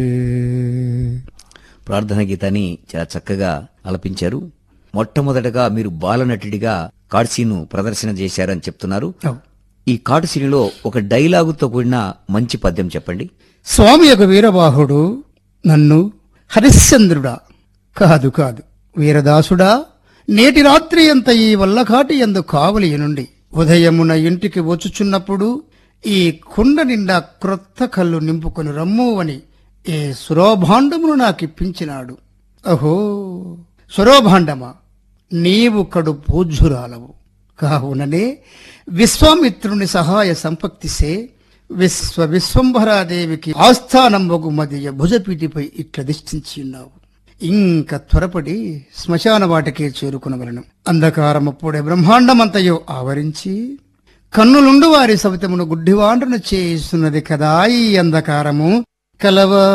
ప్రార్థన గీతాన్ని చాలా చక్కగా ఆలపించారు మొట్టమొదటగా మీరు బాలనటుడిగా కార్డ్సీను ప్రదర్శన చేశారని చెప్తున్నారు ఈ కార్డ్సీనిలో ఒక డైలాగుతో కూడిన మంచి పద్యం చెప్పండి స్వామి యొక్క వీరబాహుడు నన్ను హరిశ్చంద్రుడా కాదు కాదు వీరదాసుడా నేటి రాత్రి అంత ఈ వల్లకాటి ఎందు కావలి నుండి ఉదయమున ఇంటికి వచ్చుచున్నప్పుడు ఈ కుండ నిండా క్రొత్త కళ్ళు నింపుకొని రమ్ము అని ఏ సురోభాండమును నాకిప్పించినాడు అహో సురోభాండమా నీవు కడు పూజ్యురాలవు కావుననే విశ్వామిత్రుని సహాయ సంపక్తిసే విశ్వ విశ్వంభరాదేవికి ఆస్థానంబగు మధ్య భుజపీటిపై ఇట్ల దిష్టించి ఉన్నావు ఇంక త్వరపడి శ్మశాన వాటికే చేరుకునవలను అంధకారమప్పుడే బ్రహ్మాండమంతయో ఆవరించి కన్నులుండు వారి సవితమును గుడ్డివాండ్రను చేస్తున్నది కదా ఈ అంధకారము కలవ